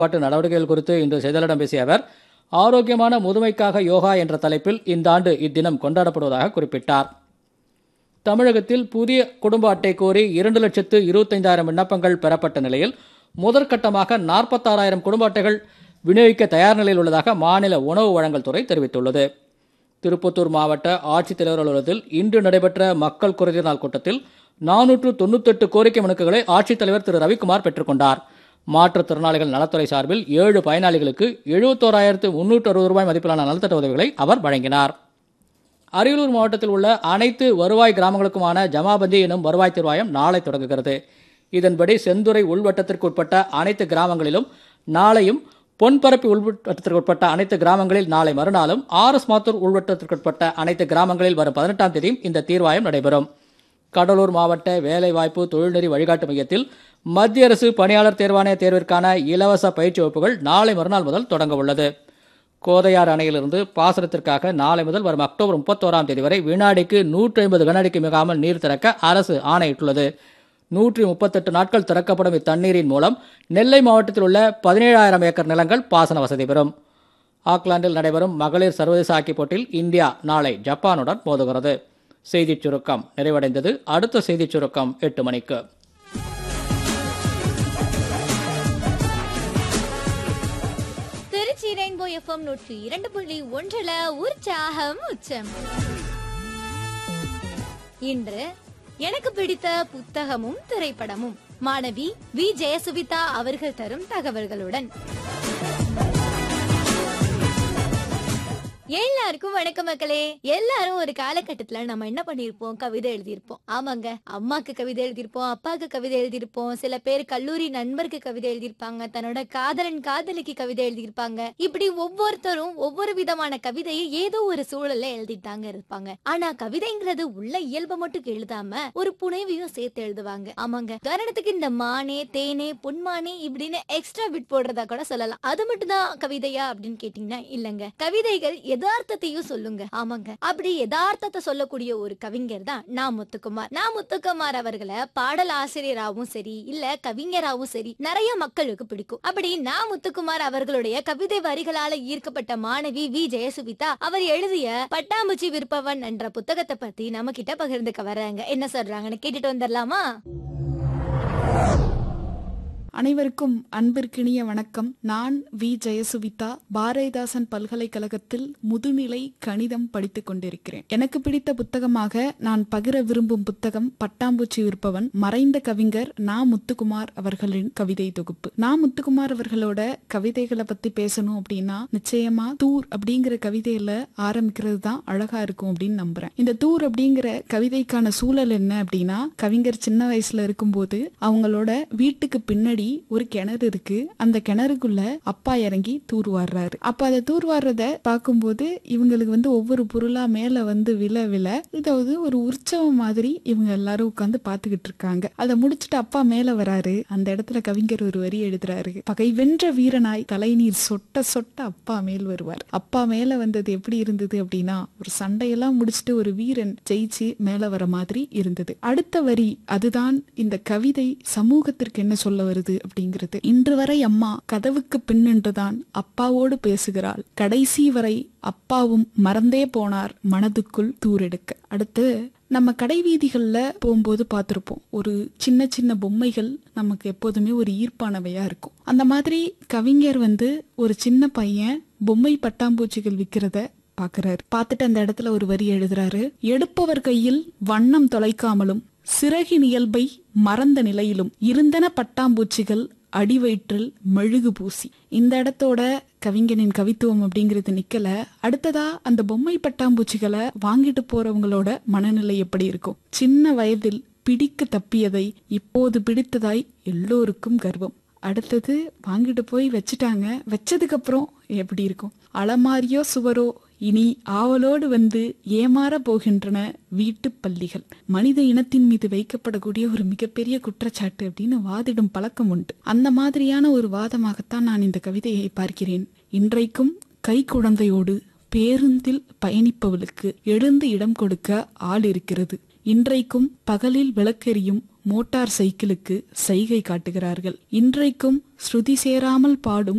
பாட்டு நடவடிக்கைகள் குறித்து இன்று செய்தியாளர்களிடம் பேசிய அவர் ஆரோக்கியமான முதுமைக்காக யோகா என்ற தலைப்பில் இந்த ஆண்டு இத்தினம் கொண்டாடப்படுவதாக குறிப்பிட்டார் தமிழகத்தில் புதிய குடும்ப அட்டை கோரி இரண்டு லட்சத்து இருபத்தைந்தாயிரம் விண்ணப்பங்கள் பெறப்பட்ட நிலையில் முதற்கட்டமாக நாற்பத்தாறாயிரம் குடும்ப அட்டைகள் விநியோகிக்க தயார் நிலையில் உள்ளதாக மாநில உணவு வழங்கல் துறை தெரிவித்துள்ளது திருப்பத்தூர் மாவட்ட ஆட்சித்தலைவர் அலுவலகத்தில் இன்று நடைபெற்ற மக்கள் குறைதீர் நாள் கூட்டத்தில் நானூற்று தொண்ணூத்தெட்டு கோரிக்கை மனுக்களை ஆட்சித்தலைவர் திரு ரவிக்குமார் பெற்றுக்கொண்டார் மாற்றுத்திறனாளிகள் நலத்துறை சார்பில் ஏழு பயனாளிகளுக்கு எழுபத்தோராயிரத்து முன்னூற்று அறுபது ரூபாய் மதிப்பிலான நலத்திட்ட உதவிகளை அவர் வழங்கினார் அரியலூர் மாவட்டத்தில் உள்ள அனைத்து வருவாய் கிராமங்களுக்குமான ஜமாபந்தி எனும் வருவாய் தீர்வாயம் நாளை தொடங்குகிறது இதன்படி செந்துறை உள்வட்டத்திற்கு உட்பட்ட அனைத்து கிராமங்களிலும் நாளையும் பொன்பரப்பி உள்வட்டத்திற்கு உட்பட்ட அனைத்து கிராமங்களில் நாளை மறுநாளும் ஆர்எஸ் மாத்தூர் உள்வட்டத்திற்கு உட்பட்ட அனைத்து கிராமங்களில் வரும் பதினெட்டாம் தேதியும் இந்த தீர்வாயம் நடைபெறும் கடலூர் மாவட்ட வேலைவாய்ப்பு தொழில்நெறி வழிகாட்டு மையத்தில் மத்திய அரசு பணியாளர் தேர்வாணைய தேர்விற்கான இலவச பயிற்சி வகுப்புகள் நாளை மறுநாள் முதல் தொடங்க உள்ளது கோதையார் அணையிலிருந்து பாசனத்திற்காக நாளை முதல் வரும் அக்டோபர் முப்பத்தோராம் தேதி வரை வினாடிக்கு நூற்றி ஐம்பது கனஅடிக்கு மிகாமல் நீர் திறக்க அரசு ஆணையிட்டுள்ளது நூற்றி முப்பத்தெட்டு நாட்கள் திறக்கப்படும் இத்தண்ணீரின் மூலம் நெல்லை மாவட்டத்தில் உள்ள பதினேழாயிரம் ஏக்கர் நிலங்கள் பாசன வசதி பெறும் ஆக்லாந்தில் நடைபெறும் மகளிர் சர்வதேச ஹாக்கி போட்டியில் இந்தியா நாளை ஜப்பானுடன் மோதுகிறது செய்திச் சுருக்கம் நிறைவடைந்தது அடுத்த செய்திச் சுருக்கம் எட்டு மணிக்கு திருச்சி ரெயின்போ எஃப்எம் நூற்றி இரண்டு புள்ளி ஒன்றுல உற்சாகம் உச்சம் இன்று எனக்கு பிடித்த புத்தகமும் திரைப்படமும் மாணவி வி ஜெயசுவிதா அவர்கள் தரும் தகவல்களுடன் எல்லாருக்கும் வணக்கம் மக்களே எல்லாரும் ஒரு காலகட்டத்துல நம்ம என்ன பண்ணிருப்போம் கவிதை எழுதியிருப்போம் ஆமாங்க அம்மாக்கு கவிதை எழுதியிருப்போம் அப்பாக்கு கவிதை எழுதியிருப்போம் சில பேர் கல்லூரி நண்பருக்கு கவிதை எழுதியிருப்பாங்க தன்னோட காதலன் காதலிக்கு கவிதை எழுதியிருப்பாங்க இப்படி ஒவ்வொருத்தரும் ஒவ்வொரு விதமான கவிதையை ஏதோ ஒரு சூழல்ல எழுதிட்டாங்க இருப்பாங்க ஆனா கவிதைங்கிறது உள்ள இயல்பை மட்டும் எழுதாம ஒரு புனைவையும் சேர்த்து எழுதுவாங்க ஆமாங்க உதாரணத்துக்கு இந்த மானே தேனே பொன்மானே இப்படின்னு எக்ஸ்ட்ரா பிட் போடுறதா கூட சொல்லலாம் அது மட்டும் தான் கவிதையா அப்படின்னு கேட்டீங்கன்னா இல்லங்க கவிதைகள் யதார்த்தத்தையும் சொல்லுங்க ஆமாங்க அப்படி யதார்த்தத்தை சொல்லக்கூடிய ஒரு கவிஞர் தான் நா முத்துக்குமார் நா முத்துக்குமார் அவர்களை பாடல் ஆசிரியராகவும் சரி இல்ல கவிஞராகவும் சரி நிறைய மக்களுக்கு பிடிக்கும் அப்படி நா முத்துக்குமார் அவர்களுடைய கவிதை வரிகளால ஈர்க்கப்பட்ட மாணவி வி ஜெயசுவிதா அவர் எழுதிய பட்டாம்பூச்சி விற்பவன் என்ற புத்தகத்தை பத்தி நம்ம கிட்ட பகிர்ந்துக்க வர்றாங்க என்ன சொல்றாங்கன்னு கேட்டுட்டு வந்துடலாமா அனைவருக்கும் அன்பிற்கினிய வணக்கம் நான் வி ஜெயசுவிதா பாரதிதாசன் பல்கலைக்கழகத்தில் முதுநிலை கணிதம் படித்துக் கொண்டிருக்கிறேன் எனக்கு பிடித்த புத்தகமாக நான் பகிர விரும்பும் புத்தகம் பட்டாம்பூச்சி விற்பவன் மறைந்த கவிஞர் நா முத்துக்குமார் அவர்களின் கவிதை தொகுப்பு நா முத்துக்குமார் அவர்களோட கவிதைகளை பத்தி பேசணும் அப்படின்னா நிச்சயமா தூர் அப்படிங்கிற கவிதையில ஆரம்பிக்கிறது தான் அழகா இருக்கும் அப்படின்னு நம்புறேன் இந்த தூர் அப்படிங்கிற கவிதைக்கான சூழல் என்ன அப்படின்னா கவிஞர் சின்ன வயசுல இருக்கும்போது அவங்களோட வீட்டுக்கு பின்னாடி ஒரு கிணறு இருக்கு அந்த கிணறுக்குள்ள அப்பா இறங்கி தூர்வாடுறாரு அப்ப அதை தூர்வாடுறத பார்க்கும்போது இவங்களுக்கு வந்து ஒவ்வொரு பொருளா மேல வந்து விழ விழ இதாவது ஒரு உற்சவம் மாதிரி இவங்க எல்லாரும் உட்காந்து பாத்துக்கிட்டு இருக்காங்க அதை முடிச்சுட்டு அப்பா மேல வராரு அந்த இடத்துல கவிஞர் ஒரு வரி எழுதுறாரு பகை வென்ற வீரனாய் தலைநீர் சொட்ட சொட்ட அப்பா மேல் வருவார் அப்பா மேல வந்தது எப்படி இருந்தது அப்படின்னா ஒரு சண்டையெல்லாம் முடிச்சுட்டு ஒரு வீரன் ஜெயிச்சு மேல வர மாதிரி இருந்தது அடுத்த வரி அதுதான் இந்த கவிதை சமூகத்திற்கு என்ன சொல்ல வருது அப்படிங்கிறது இன்று வரை அம்மா கதவுக்கு பின்னின்றுதான் அப்பாவோடு பேசுகிறாள் கடைசி வரை அப்பாவும் மறந்தே போனார் மனதுக்குள் தூரெடுக்க அடுத்து நம்ம கடை வீதிகள்ல போகும்போது பார்த்துருப்போம் ஒரு சின்ன சின்ன பொம்மைகள் நமக்கு எப்போதுமே ஒரு ஈர்ப்பானவையா இருக்கும் அந்த மாதிரி கவிஞர் வந்து ஒரு சின்ன பையன் பொம்மை பட்டாம்பூச்சிகள் விற்கிறத பாக்குறாரு பார்த்துட்டு அந்த இடத்துல ஒரு வரி எழுதுறாரு எடுப்பவர் கையில் வண்ணம் தொலைக்காமலும் சிறகின் இயல்பை மறந்த நிலையிலும் இருந்தன பட்டாம்பூச்சிகள் அடிவயிற்றில் மெழுகு பூசி இந்த இடத்தோட கவிஞனின் கவித்துவம் அப்படிங்கிறது நிக்கல அடுத்ததா அந்த பொம்மை பட்டாம்பூச்சிகளை வாங்கிட்டு போறவங்களோட மனநிலை எப்படி இருக்கும் சின்ன வயதில் பிடிக்க தப்பியதை இப்போது பிடித்ததாய் எல்லோருக்கும் கர்வம் அடுத்தது வாங்கிட்டு போய் வச்சுட்டாங்க வச்சதுக்கு அப்புறம் எப்படி இருக்கும் அலமாரியோ சுவரோ இனி ஆவலோடு வந்து ஏமாற போகின்றன வீட்டு பள்ளிகள் மனித இனத்தின் மீது வைக்கப்படக்கூடிய ஒரு மிகப்பெரிய குற்றச்சாட்டு அப்படின்னு வாதிடும் பழக்கம் உண்டு அந்த மாதிரியான ஒரு வாதமாகத்தான் நான் இந்த கவிதையை பார்க்கிறேன் இன்றைக்கும் கை குழந்தையோடு பேருந்தில் பயணிப்பவளுக்கு எழுந்து இடம் கொடுக்க ஆள் இருக்கிறது இன்றைக்கும் பகலில் விளக்கெரியும் மோட்டார் சைக்கிளுக்கு சைகை காட்டுகிறார்கள் இன்றைக்கும் ஸ்ருதி சேராமல் பாடும்